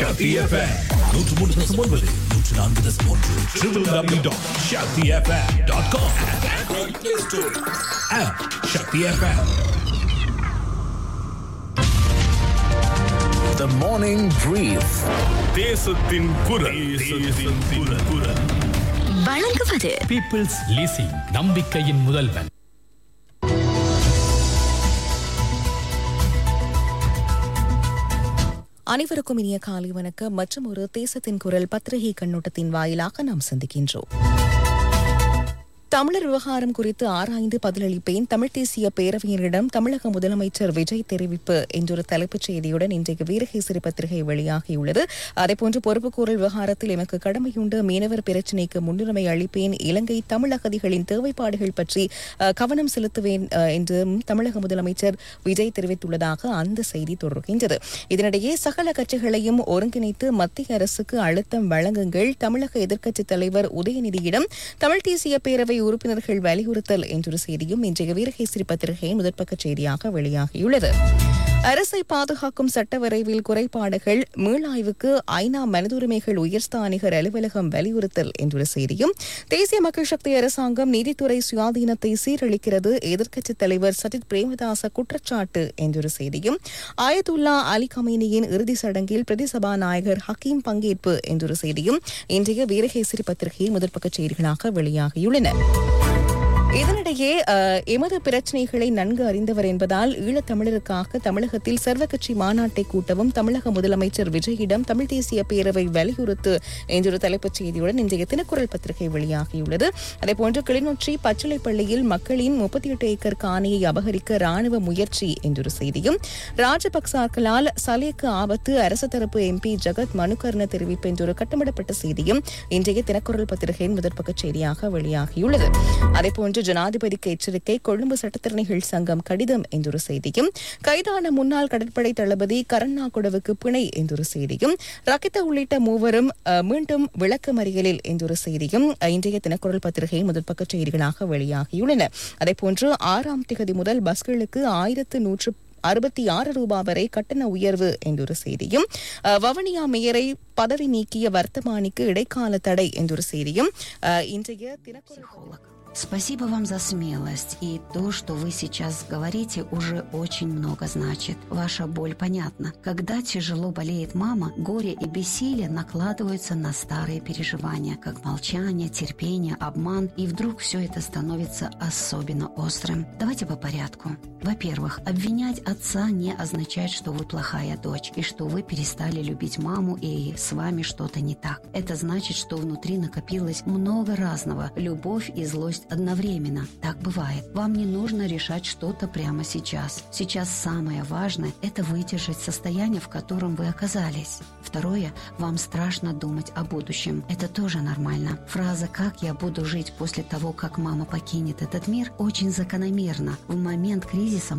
Shakti FM. நூற்று மூன்று தசம் ஒன்பது நூற்று நான்கு தசம் ஒன்று triple W dot Sakthi FM dot com app Sakthi FM The morning brief. தேசத்தின் குரல் தேசத்தின் குரல் வழங்குவது பீப்புள்ஸ் லீசிங் நம்பிக்கையின் முதல்வன் அனைவருக்கும் இனிய காலை வணக்கம் மற்றும் ஒரு தேசத்தின் குரல் பத்திரிகை கண்ணோட்டத்தின் வாயிலாக நாம் சந்திக்கின்றோம் தமிழர் விவகாரம் குறித்து ஆராய்ந்து பதிலளிப்பேன் தமிழ் தேசிய பேரவையினரிடம் தமிழக முதலமைச்சர் விஜய் தெரிவிப்பு என்றொரு தலைப்புச் செய்தியுடன் இன்றைக்கு வீரகேசரி பத்திரிகை வெளியாகியுள்ளது அதேபோன்று பொறுப்புக்கூறல் விவகாரத்தில் எமக்கு கடமையுண்டு மீனவர் பிரச்சினைக்கு முன்னுரிமை அளிப்பேன் இலங்கை தமிழகதிகளின் தேவைப்பாடுகள் பற்றி அஹ், கவனம் செலுத்துவேன் அஹ், என்றும் தமிழக முதலமைச்சர் விஜய் தெரிவித்துள்ளதாக அந்த செய்தி தொடர்கின்றது இதனிடையே சகல கட்சிகளையும் ஒருங்கிணைத்து மத்திய அரசுக்கு அழுத்தம் வழங்குங்கள் தமிழக எதிர்க்கட்சித் தலைவர் உதயநிதியிடம் தமிழ் தேசிய பேரவை உறுப்பினர்கள் வலியுறுத்தல் என்றொரு செய்தியும் இன்றைய வீரகேசரி பத்திரிகையின் முதற்பக்க செய்தியாக வெளியாகியுள்ளது அரசை பாதுகாக்கும் சட்ட வரைவில் குறைபாடுகள் மீளாய்வுக்கு ஐநா மனிதுரிமைகள் உயர்ஸ்தானிகர் அலுவலகம் வலியுறுத்தல் என்றொரு செய்தியும் தேசிய மக்கள் சக்தி அரசாங்கம் நீதித்துறை சுயாதீனத்தை சீரழிக்கிறது எதிர்க்கட்சித் தலைவர் சஜித் பிரேமதாச குற்றச்சாட்டு என்றொரு செய்தியும் ஆயத்துல்லா அலி கமேனியின் இறுதி சடங்கில் பிரதி சபாநாயகர் ஹக்கீம் பங்கேற்பு என்றொரு செய்தியும் இன்றைய வீரகேசரி பத்திரிகையில் முதற்பக்க செய்திகளாக வெளியாகியுள்ளன இதனிடையே அஹ், எமது பிரச்சினைகளை நன்கு அறிந்தவர் என்பதால் ஈழத்தமிழருக்காக தமிழகத்தில் சர்வகட்சி மாநாட்டை கூட்டவும் தமிழக முதலமைச்சர் விஜயிடம் தமிழ் தேசிய பேரவை வலியுறுத்து என்றொரு தலைப்புச் செய்தியுடன் இன்றைய தினக்குரல் பத்திரிகை வெளியாகியுள்ளது அதேபோன்று கிளிநொச்சி பச்சிலைப்பள்ளியில் மக்களின் முப்பத்தி எட்டு ஏக்கர் காணியை அபகரிக்க ராணுவ முயற்சி என்றொரு செய்தியும் ராஜபக்சாக்களால் சலேக்கு ஆபத்து அரசு தரப்பு எம்பி ஜகத் மனுகர்ண தெரிவிப்பு என்றொரு கட்டமிடப்பட்ட செய்தியும் இன்றைய தினக்குரல் பத்திரிகையின் முதற்பக்க செய்தியாக வெளியாகியுள்ளது அதேபோன்று ஜனாதிபதிக்கு எச்சரிக்கை கொழும்பு சட்டத்திறனிகள் சங்கம் கடிதம் என்றொரு செய்தியும் கைதான முன்னாள் கடற்படை தளபதி கரண்ணாகுடவுக்கு பிணை என்றொரு செய்தியும் ரக்கித்த உள்ளிட்ட மூவரும் அஹ், மீண்டும் விளக்கமறியலில் என்றொரு செய்தியும் அஹ், இன்றைய தினக்குரல் பத்திரிகை முதற்பக்க செய்திகளாக வெளியாகியுள்ளன அதேபோன்று ஆறாம் திகதி முதல் பஸ்களுக்கு ஆயிரத்து நூற்று அறுபத்தி ஆறு ரூபாய் வரை கட்டண உயர்வு என்றொரு செய்தியும் அஹ், வவுனியா மேயரை பதவி நீக்கிய வர்த்தமானிக்கு இடைக்கால தடை என்றொரு செய்தியும் அஹ், இன்றைய தினக்குரல் Спасибо вам за смелость. И то, что вы сейчас говорите, уже очень много значит. Ваша боль понятна. Когда тяжело болеет мама, горе и бессилие накладываются на старые переживания, как молчание, терпение, обман, и вдруг все это становится особенно острым. Давайте по порядку. Во-первых, обвинять отца не означает, что вы плохая дочь и что вы перестали любить маму и с вами что-то не так. Это значит, что внутри накопилось много разного, любовь и злость одновременно. Так бывает. Вам не нужно решать что-то прямо сейчас. Сейчас самое важное – это выдержать состояние, в котором вы оказались. Второе – вам страшно думать о будущем. Это тоже нормально. Фраза «как я буду жить после того, как мама покинет этот мир» очень закономерна. В момент кризиса